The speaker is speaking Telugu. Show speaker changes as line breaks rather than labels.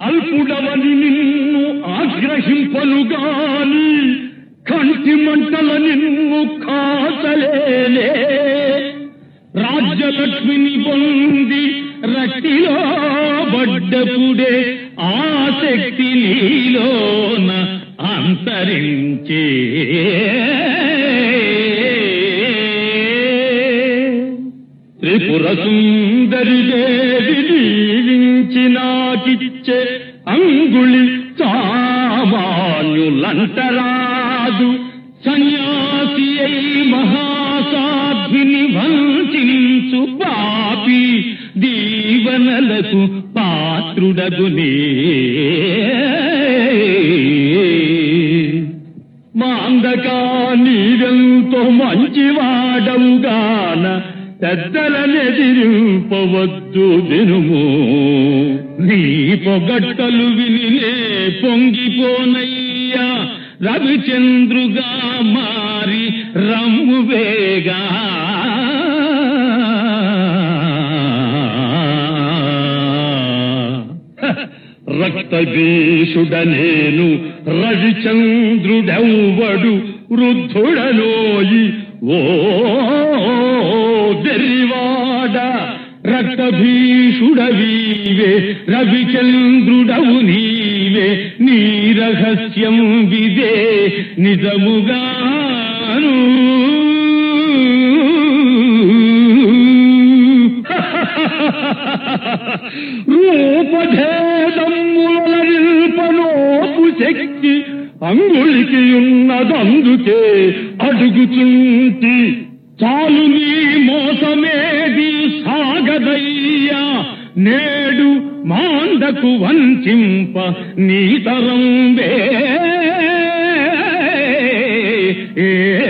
అల్పుడవని నిన్ను ఆగ్రహింపనుగాని కంటి మంటల నిన్ను కాచలేనే రాజ్యలక్ష్మిని పొంది రట్టిలో బడ్డపుడే ఆసక్తి నీలోన అంతరించే త్రిపుర సుందరి దేవి దీవించి నాకిచ్చే అంగుళి సామాన్యులంటరాదు సన్యాసి అయి మహాసాధ్విని వంచించు పాపి దీవనలకు పాత్రుడగునే మాందకా నీవెంతో మంచివాడవుగాన పెద్దలనెదిరింపవద్దు దినుము నీ పొగట్టలు వినినే పొంగిపోనయ్యా రవిచంద్రుగా మారి రమ్మువేగా రక్తబీషుడ నేను రవిచంద్రుడెవ్వడు వృద్ధుడలోయి ఓ దెరివాడ రక్తభీషుడవీవే రవిచంద్రుడవు నీవే నీ రహస్యం విదే నిజముగాను రూపభేదముల నిల్పనోపు శక్తి అంగుళికి ఉన్నదందుకే అడుగుచుంటి చాలు నీ మోసమేది సాగదయ్యా నేడు మాండకు వంచింప నీతరం వే ఏ